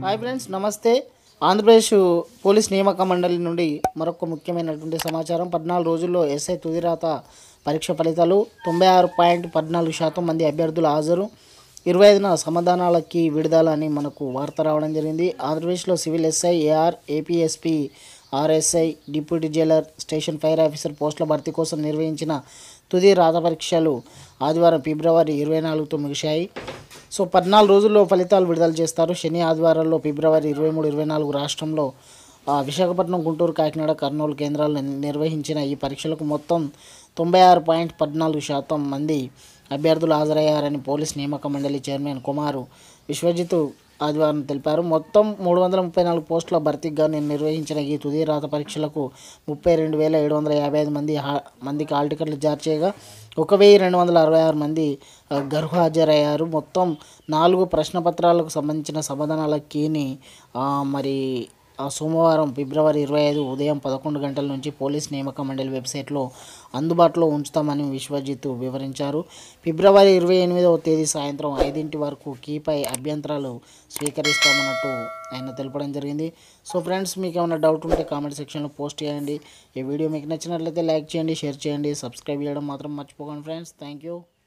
hi friends నమస్తే Andhra Pradesh police నియామక మండలి నుండి మరొక ముఖ్యమైనటువంటి సమాచారం పద్నాలుగు రోజుల్లో ఎస్ఐ తుదిరాత పరీక్ష ఫలితాలు తొంభై ఆరు పాయింట్ పద్నాలుగు శాతం మంది అభ్యర్థులు హాజరు ఇరవై ఐదున సమాధానాలకి విడుదల అని మనకు వార్త రావడం జరిగింది ఆంధ్రప్రదేశ్లో civil SI AR APSP RSI deputy jailer station fire officer పోస్టుల భర్తీ కోసం నిర్వహించిన తుది రాత పరీక్షలు ఆదివారం ఫిబ్రవరి ఇరవై నాలుగుతో ముగిశాయి సో పద్నాలుగు రోజుల్లో ఫలితాలు విడుదల చేస్తారు శని ఆదివారాల్లో ఫిబ్రవరి ఇరవై మూడు ఇరవై నాలుగు రాష్ట్రంలో ఆ, విశాఖపట్నం గుంటూరు కాకినాడ కర్నూలు కేంద్రాల్లో నిర్వహించిన ఈ పరీక్షలకు మొత్తం తొంభై ఆరు పాయింట్ పద్నాలుగు శాతం మంది అభ్యర్థులు హాజరయ్యారని పోలీస్ నియామక మండలి చైర్మన్ కుమారు విశ్వజిత్ ఆదివారం తెలిపారు మొత్తం మూడు వందల ముప్పై నాలుగు పోస్టుల భర్తీకి గాను నిర్వహించిన ఈ తుది రాత పరీక్షలకు ముప్పై రెండు వేల ఏడు వందల యాభై ఐదు మంది హా మందికి హాల్ టికెట్లు జారీ చేయగా ఒక వెయ్యి రెండు వందల అరవై ఆరు మంది ఆ, గర్భ హాజరయ్యారు మొత్తం నాలుగు ప్రశ్న పత్రాలకు సంబంధించిన సమాధానాల కీని ఆ, మరి ఆ సోమవారం ఫిబ్రవరి ఇరవై ఐదు ఉదయం పదకొండు గంటల నుంచి పోలీస్ నియామక మండలి వెబ్సైట్లో అందుబాటులో ఉంచుతామని విశ్వజిత్ వివరించారు ఫిబ్రవరి ఇరవై ఎనిమిదవ తేదీ సాయంత్రం ఐదింటి వరకు కీపై అభ్యంతరాలు స్వీకరిస్తామన్నట్టు ఆయన తెలపడం జరిగింది సో ఫ్రెండ్స్ మీకు ఏమైనా డౌట్ ఉంటే కామెంట్ సెక్షన్లో పోస్ట్ చేయండి ఈ వీడియో మీకు నచ్చినట్లయితే లైక్ చేయండి షేర్ చేయండి సబ్స్క్రైబ్ చేయడం మాత్రం మర్చిపోకండి ఫ్రెండ్స్ థ్యాంక్ యూ